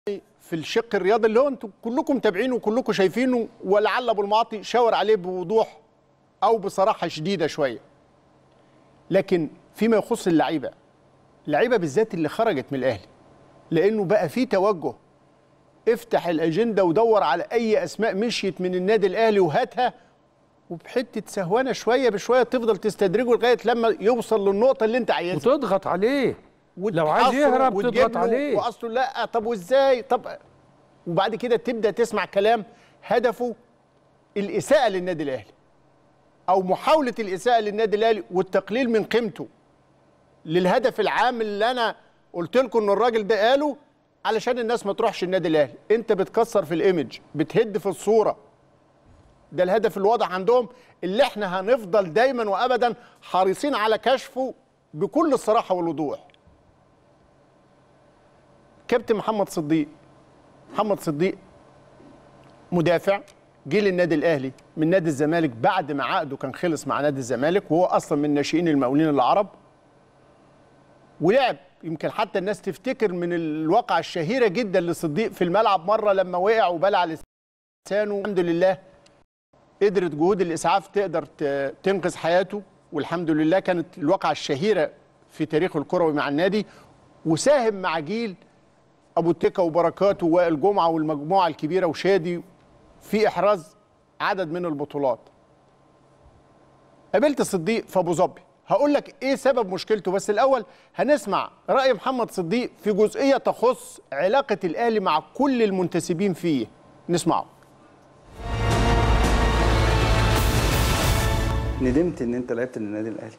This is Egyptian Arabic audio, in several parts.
في الشق الرياضي اللي هو انتم كلكم متابعينه وكلكم شايفينه ولعل ابو المعاطي شاور عليه بوضوح او بصراحه شديده شويه لكن فيما يخص اللعيبه اللعيبه بالذات اللي خرجت من الاهلي لانه بقى في توجه افتح الاجنده ودور على اي اسماء مشيت من النادي الاهلي وهاتها وبحته سهوانه شويه بشويه تفضل تستدرجه لغايه لما يوصل للنقطه اللي انت عايزها وتضغط عليه لو عايز وتحاصره يهرب وتجيب تضغط له عليه واصله لا طب وازاي طب وبعد كده تبدا تسمع كلام هدفه الاساءه للنادي الاهلي او محاوله الاساءه للنادي الاهلي والتقليل من قيمته للهدف العام اللي انا قلت لكم ان الراجل ده قاله علشان الناس ما تروحش النادي الاهلي انت بتكسر في الايمج بتهد في الصوره ده الهدف الواضح عندهم اللي احنا هنفضل دايما وابدا حريصين على كشفه بكل الصراحه والوضوح كابتن محمد صديق محمد صديق مدافع جه للنادي الاهلي من نادي الزمالك بعد ما عقده كان خلص مع نادي الزمالك وهو اصلا من ناشئين المقاولين العرب ولعب يمكن حتى الناس تفتكر من الواقعة الشهيرة جدا لصديق في الملعب مرة لما وقع وبلع لسانه الحمد لله قدرت جهود الإسعاف تقدر ت- تنقذ حياته والحمد لله كانت الواقعة الشهيرة في تاريخ الكروي مع النادي وساهم مع جيل أبو تيكا وبركات ووائل جمعة والمجموعة الكبيرة وشادي في إحراز عدد من البطولات قابلت صديق في ابو ظبي هقول لك ايه سبب مشكلته بس الاول هنسمع راي محمد صديق في جزئيه تخص علاقه الاهلي مع كل المنتسبين فيه نسمعه ندمت ان انت لعبت للنادي الاهلي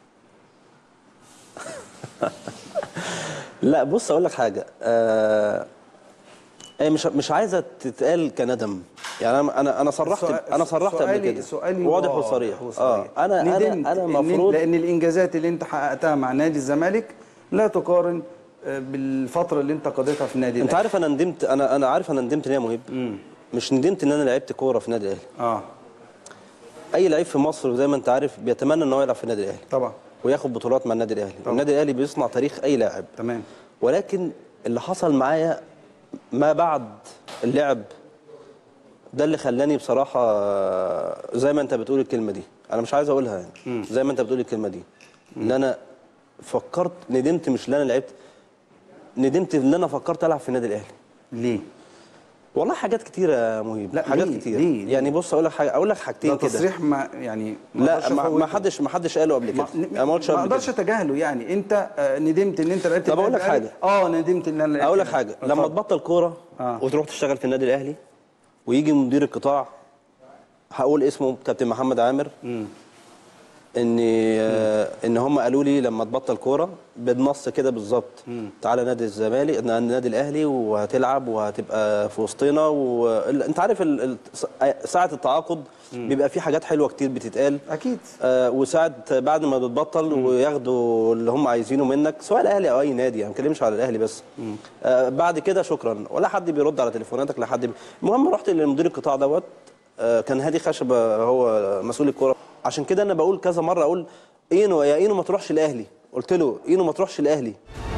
لا بص اقول لك حاجه آه هي مش مش عايزه تتقال كندم يعني انا انا انا صرحت سؤال- انا صرحت قبل سؤالي- كده سؤالي واضح واضح وصريح وصريح. اه انا انا ندمت انا إن- المفروض لان الانجازات اللي انت حققتها مع نادي الزمالك لا تقارن آه، بالفتره اللي انت قضيتها في النادي انت الاهلي عارف انا ندمت انا انا عارف انا ندمت ليه يا مهيب مش ندمت ان انا لعبت كوره في النادي الاهلي اه اي لعيب في مصر زي ما انت عارف بيتمنى ان هو يلعب في النادي الاهلي طبعا وياخد بطولات مع النادي الاهلي النادي الاهلي بيصنع تاريخ اي لاعب تمام ولكن اللي حصل معايا ما بعد اللعب ده اللي خلاني بصراحة زي ما انت بتقول الكلمة دي انا مش عايز اقولها يعني زي ما انت بتقول الكلمة دي ان انا فكرت ندمت مش ان انا لعبت ندمت ان انا فكرت العب في النادي الاهلي ليه والله حاجات كتيرة يا مهيب لا، حاجات ليه؟ كتير ليه؟ ليه؟ يعني بص اقول لك حاجة اقول لك ده حاجتين كده تصريح ما يعني لا أقدرش ما, ما أفوته. حدش ما حدش قاله قبل كده ما, انا ما قلتش ما قبل اقدرش كده اتجاهله يعني انت آه، ندمت ان انت لعبت طب أقول النادي لك الأهلي؟ حاجة. اه ندمت ان انا لعبت اقول لك النادي حاجه الأهلي. لما اتفضل. تبطل كوره آه. وتروح تشتغل في النادي الاهلي ويجي مدير القطاع هقول اسمه كابتن محمد عامر ان آه ان هم قالوا لي لما تبطل كوره بالنص كده بالظبط تعالى نادي الزمالك النادي الاهلي وهتلعب وهتبقى في وسطنا وانت عارف ال... ال... ساعه التعاقد بيبقى في حاجات حلوه كتير بتتقال اكيد آه وساعة بعد ما بتبطل وياخدوا اللي هم عايزينه منك سواء الاهلي او اي نادي يعني ما بتكلمش على الاهلي بس آه بعد كده شكرا ولا حد بيرد على تليفوناتك لا حد بي... المهم رحت لمدير القطاع دوت آه كان هادي خشبه هو مسؤول الكوره عشان كده انا بقول كذا مره اقول اينو يا اينو ما تروحش الاهلي قلت له اينو ما تروحش الاهلي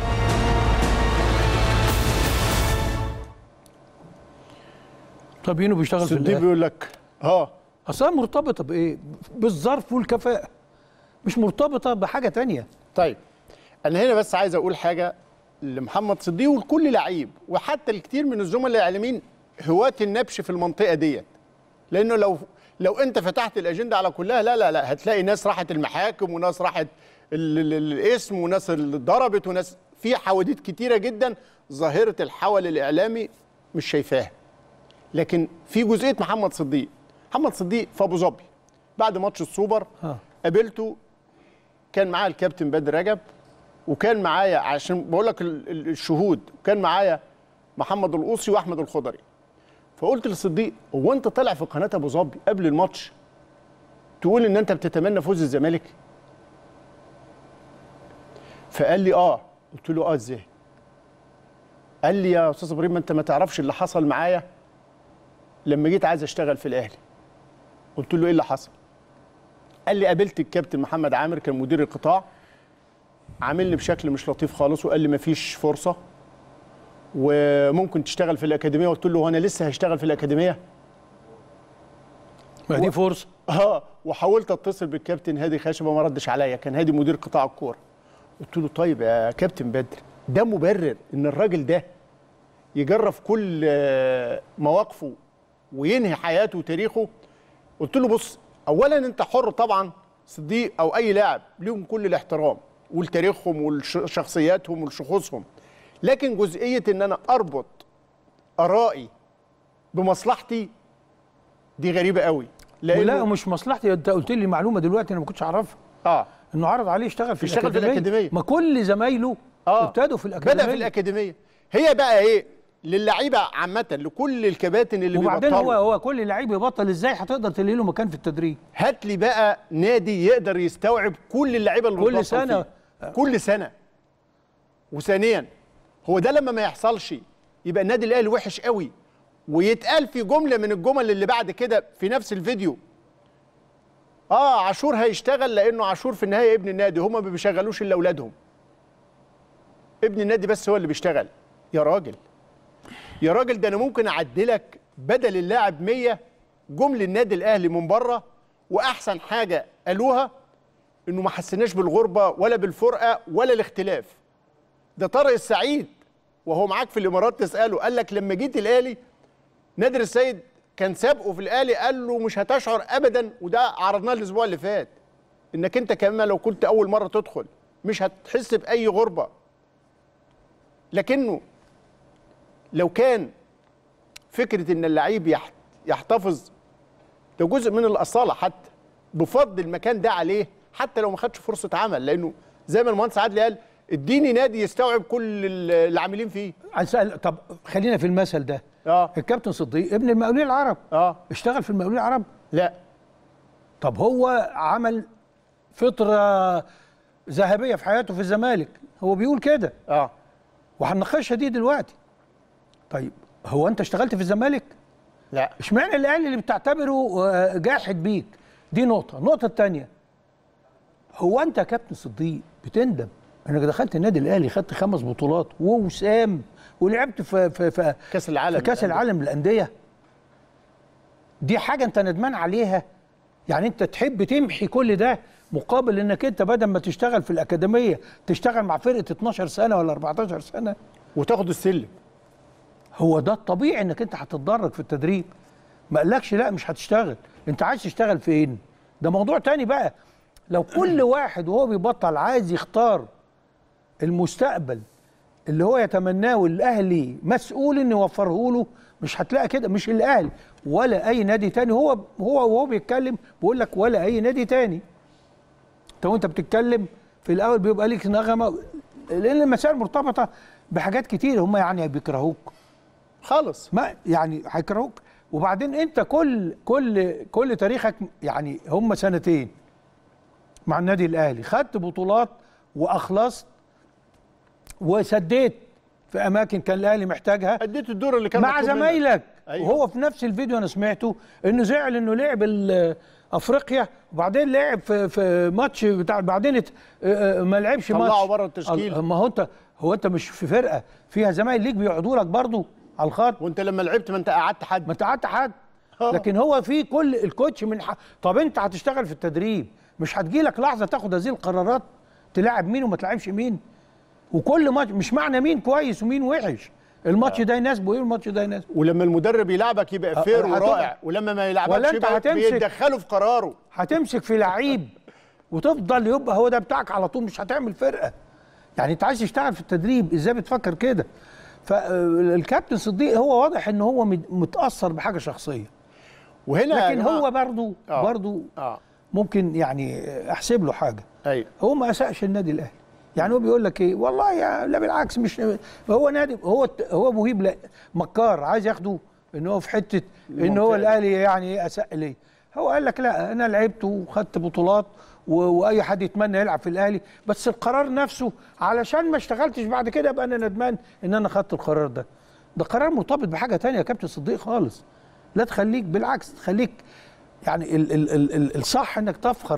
طب ينو بيشتغل في صديق الاهلي بيقول لك اه اصلا مرتبطه بايه بالظرف والكفاءه مش مرتبطه بحاجه تانية طيب انا هنا بس عايز اقول حاجه لمحمد صديق ولكل لعيب وحتى الكثير من الزملاء الاعلاميين هواة النبش في المنطقه ديت لانه لو لو انت فتحت الاجنده على كلها لا لا لا هتلاقي ناس راحت المحاكم وناس راحت ال- ال- الاسم وناس اللي ضربت وناس في حواديت كتيره جدا ظاهره الحول الاعلامي مش شايفاها لكن في جزئيه محمد صديق محمد صديق في ابو ظبي بعد ماتش السوبر آه. قابلته كان معايا الكابتن بدر رجب وكان معايا عشان بقول لك ال- ال- الشهود كان معايا محمد القوصي واحمد الخضري فقلت للصديق هو انت طالع في قناه ابو ظبي قبل الماتش تقول ان انت بتتمنى فوز الزمالك فقال لي اه قلت له اه ازاي قال لي يا استاذ ابراهيم ما انت ما تعرفش اللي حصل معايا لما جيت عايز اشتغل في الاهلي قلت له ايه اللي حصل قال لي قابلت الكابتن محمد عامر كان مدير القطاع عاملني بشكل مش لطيف خالص وقال لي مفيش فرصه وممكن تشتغل في الاكاديميه قلت له هو انا لسه هشتغل في الاكاديميه ما دي فرصه اه وحاولت اتصل بالكابتن هادي خشبه ما ردش عليا كان هادي مدير قطاع الكوره قلت له طيب يا كابتن بدر ده مبرر ان الراجل ده يجرف كل آه، مواقفه وينهي حياته وتاريخه قلت له بص اولا انت حر طبعا صديق او اي لاعب ليهم كل الاحترام ولتاريخهم ولشخصياتهم ولشخوصهم لكن جزئيه ان انا اربط ارائي بمصلحتي دي غريبه قوي ولا ومش مصلحتي انت قلت لي معلومه دلوقتي انا ما كنتش اعرفها اه انه عرض عليه يشتغل في يشتغل في الأكاديمية. ما كل زمايله اه ابتدوا في الاكاديميه بدا في الاكاديميه هي بقى ايه للعيبه عامه لكل الكباتن اللي وبعدين هو بيبطلوا هو كل لعيب يبطل ازاي هتقدر تلاقي له مكان في التدريب هات لي بقى نادي يقدر يستوعب كل اللعيبه اللي كل بتبطل سنة. فيه. كل سنه وثانيا هو ده لما ما يحصلش يبقى النادي الاهلي وحش قوي ويتقال في جمله من الجمل اللي بعد كده في نفس الفيديو اه عاشور هيشتغل لانه عاشور في النهايه ابن النادي هما ما بيشغلوش الا اولادهم ابن النادي بس هو اللي بيشتغل يا راجل يا راجل ده انا ممكن اعدلك بدل اللاعب 100 جم للنادي الاهلي من بره واحسن حاجه قالوها انه ما حسناش بالغربه ولا بالفرقه ولا الاختلاف ده طارق السعيد وهو معاك في الامارات تساله قال لك لما جيت الاهلي نادر السيد كان سابقه في الاهلي قال له مش هتشعر ابدا وده عرضناه الاسبوع اللي فات انك انت كمان لو كنت اول مره تدخل مش هتحس باي غربه لكنه لو كان فكره ان اللعيب يح- يحتفظ ده جزء من الاصاله حتى بفضل المكان ده عليه حتى لو ما خدش فرصه عمل لانه زي ما المهندس عادل قال اديني نادي يستوعب كل ال- العاملين فيه عايز أسأل طب خلينا في المثل ده اه الكابتن صديق ابن المقاولين العرب اه اشتغل في المقاولين العرب لا طب هو عمل فتره ذهبيه في حياته في الزمالك هو بيقول كده اه وهنناقشها دي دلوقتي طيب هو انت اشتغلت في الزمالك لا اشمعنى الاهلي اللي بتعتبره آه، جاحد بيك دي نقطه النقطه الثانيه هو انت يا كابتن صديق بتندم انك دخلت النادي الاهلي خدت خمس بطولات ووسام ولعبت في في في كاس العالم في كاس العالم للانديه دي حاجه انت ندمان عليها يعني انت تحب تمحي كل ده مقابل انك انت بدل ما تشتغل في الاكاديميه تشتغل مع فرقه 12 سنه ولا 14 سنه وتاخد السلم هو ده الطبيعي انك انت هتتدرج في التدريب ما قالكش لا مش هتشتغل انت عايز تشتغل فين ده موضوع تاني بقى لو كل واحد وهو بيبطل عايز يختار المستقبل اللي هو يتمناه والاهلي مسؤول انه يوفره له مش هتلاقي كده مش الاهلي ولا اي نادي تاني هو هو وهو بيتكلم بيقول لك ولا اي نادي تاني انت وانت بتتكلم في الاول بيبقى ليك نغمه لان المسائل مرتبطه بحاجات كتير هم يعني بيكرهوك خالص ما يعني هيكرهوك وبعدين انت كل كل كل تاريخك يعني هم سنتين مع النادي الاهلي خدت بطولات واخلصت وسديت في اماكن كان الاهلي محتاجها اديت الدور اللي كان مع مطلوب منك. زمايلك أيوة. وهو في نفس الفيديو انا سمعته انه زعل انه لعب ال- افريقيا وبعدين لعب في في ماتش بتاع بعدين ات- اه اه ما لعبش ماتش طلعه بره التشكيل. ال- ما هو انت هو انت مش في فرقه فيها زمايل ليك بيقعدوا لك برضه على الخط وانت لما لعبت ما انت قعدت حد ما انت قعدت حد آه. لكن هو في كل الكوتش من ح... طب انت هتشتغل في التدريب مش هتجي لك لحظه تاخد هذه القرارات تلاعب مين وما تلعبش مين وكل ماتش مش معنى مين كويس ومين وحش الماتش ده يناسبه ايه والماتش ده يناسبه ولما المدرب يلعبك يبقى فير هتبقى- ورائع ولما ما ولا يلعبكش انت يبقى هتمسك- بيتدخلوا في قراره هتمسك في لعيب وتفضل يبقى هو ده بتاعك على طول مش هتعمل فرقه يعني انت عايز تشتغل في التدريب ازاي بتفكر كده فالكابتن صديق هو واضح ان هو مت- متاثر بحاجه شخصيه وهنا يا لكن جماعة- هو برضو آه. برضو اه ممكن يعني احسب له حاجه ايوه هو ما اساءش النادي الاهلي يعني هو بيقول لك ايه والله يا لا بالعكس مش هو نادي هو هو مهيب لا مكار عايز ياخده ان هو في حته ان هو الممتاز. الاهلي يعني اساء ليه هو قال لك لا انا لعبت وخدت بطولات و- واي حد يتمنى يلعب في الاهلي بس القرار نفسه علشان ما اشتغلتش بعد كده ابقى انا ندمان ان انا خدت القرار ده ده قرار مرتبط بحاجه تانية يا كابتن صديق خالص لا تخليك بالعكس تخليك يعني ال ال ال ال الصح انك تفخر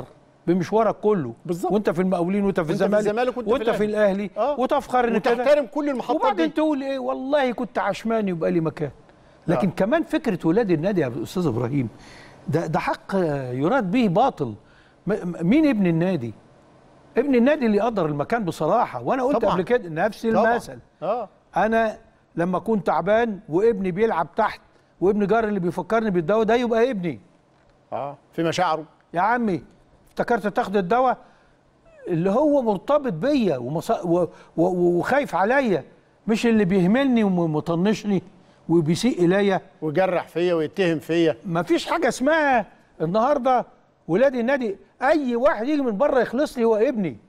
بمشوارك كله بالظبط. وانت في المقاولين وانت في وانت في الزمالك الزمالك وانت في وانت في الاهلي آه. وتفخر ان كده وتحترم كل المحطات وبعدين دي تقول ايه والله كنت عشمان يبقى لي مكان لكن آه. كمان فكره ولاد النادي يا استاذ ابراهيم ده ده حق يراد به باطل م- م- مين ابن النادي ابن النادي اللي يقدر المكان بصراحه وانا قلت طبعاً. قبل كده نفس طبعاً. المثل اه انا لما اكون تعبان وابني بيلعب تحت وابن جاري اللي بيفكرني بالدواء ده يبقى ابني اه في مشاعره يا عمي افتكرت تاخد الدواء اللي هو مرتبط بيا ومص... و... و... وخايف عليا مش اللي بيهملني ومطنشني وبيسيء اليا ويجرح فيا ويتهم فيا مفيش حاجه اسمها النهارده ولاد النادي اي واحد يجي من بره يخلص لي هو ابني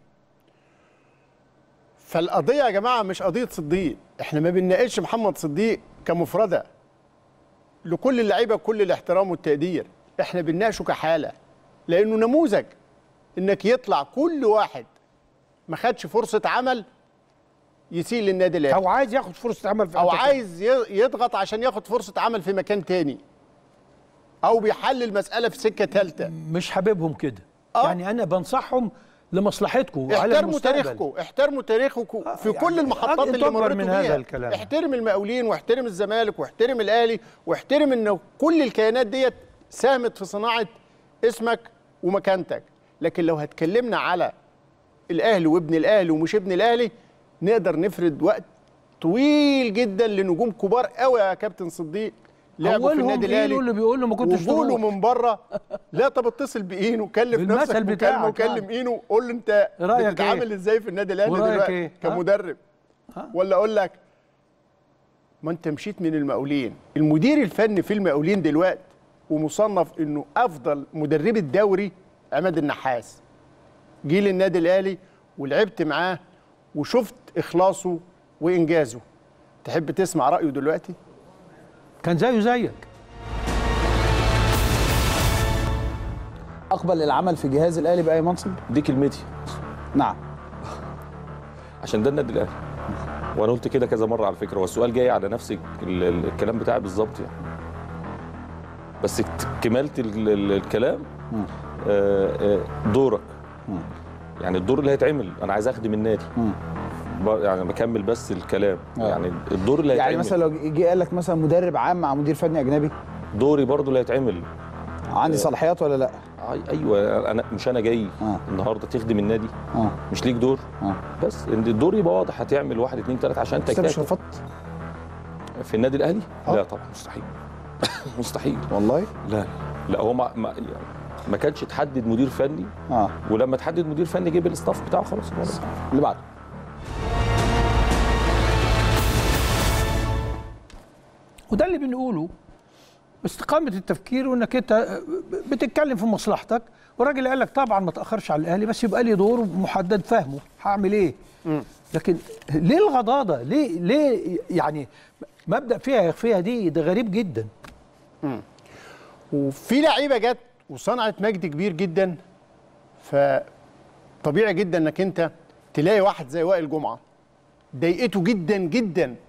فالقضيه يا جماعه مش قضيه صديق احنا ما بنناقش محمد صديق كمفرده لكل اللعيبه كل الاحترام والتقدير احنا بنناقشه كحاله لانه نموذج انك يطلع كل واحد ما خدش فرصه عمل يسيء للنادي الاهلي او عايز ياخد فرصه عمل في او حتة عايز ي- يضغط عشان ياخد فرصه عمل في مكان تاني او بيحل المساله في سكه ثالثه مش حاببهم كده آه. يعني انا بنصحهم لمصلحتكم على احترموا المستقبل تاريخكم احترموا تاريخكم في يعني كل المحطات أنت اللي أكبر مريتوا من بيها هذا الكلام. احترم المقاولين واحترم الزمالك واحترم الاهلي واحترم ان كل الكيانات ديت ساهمت في صناعه اسمك ومكانتك لكن لو هتكلمنا على الاهلي وابن الاهلي ومش ابن الاهلي نقدر نفرد وقت طويل جدا لنجوم كبار قوي يا كابتن صديق لعبوا في أولهم النادي الاهلي إينو اللي بيقول له ما كنتش وجوله تروح. من بره لا طب اتصل باينو كلف بالمثل نفسك مكالمه بتاعك وكلم يعني. اينو قول له انت رأيك إيه؟ بتتعامل ازاي في النادي الاهلي ورأيك دلوقتي إيه؟ ها؟ كمدرب ولا اقول لك ما انت مشيت من المقاولين المدير الفني في المقاولين دلوقتي ومصنف انه افضل مدرب الدوري عماد النحاس جه للنادي الاهلي ولعبت معاه وشفت اخلاصه وانجازه تحب تسمع رايه دلوقتي كان زيه زيك اقبل العمل في جهاز الاهلي باي منصب دي كلمتي نعم عشان ده النادي الاهلي وانا قلت كده كذا مره على فكره والسؤال جاي على نفس ال- ال- الكلام بتاعي بالظبط يعني بس كت- كماله ال- ال- الكلام آه، آه، دورك يعني الدور اللي هيتعمل انا عايز اخدم النادي ب- يعني بكمل بس الكلام آه. يعني الدور اللي يعني هيتعمل مثلا لو جه قال لك مثلا مدرب عام مع مدير فني اجنبي دوري برضو اللي هيتعمل عندي صلاحيات ولا لا أي- ايوه انا مش انا جاي آه. النهارده تخدم النادي اه مش ليك دور اه بس ان الدور يبقى واضح هتعمل واحد اتنين تلاته عشان بس أنت مش تجتهد رفضت في النادي الاهلي؟ آه. لا طبعا مستحيل مستحيل والله لا لا هو ما ما, يعني ما كانش تحدد مدير فني اه ولما تحدد مدير فني جيب الاستاف بتاعه خلاص هو ده. اللي بعده وده اللي بنقوله استقامة التفكير وانك انت بتتكلم في مصلحتك والراجل قال لك طبعا ما تاخرش على الاهلي بس يبقى لي دور محدد فاهمه هعمل ايه لكن ليه الغضاضه ليه ليه يعني مبدا فيها يخفيها دي ده غريب جدا وفي لعيبه جت وصنعت مجد كبير جدا فطبيعي جدا انك انت تلاقي واحد زي وائل جمعه ضايقته جدا جدا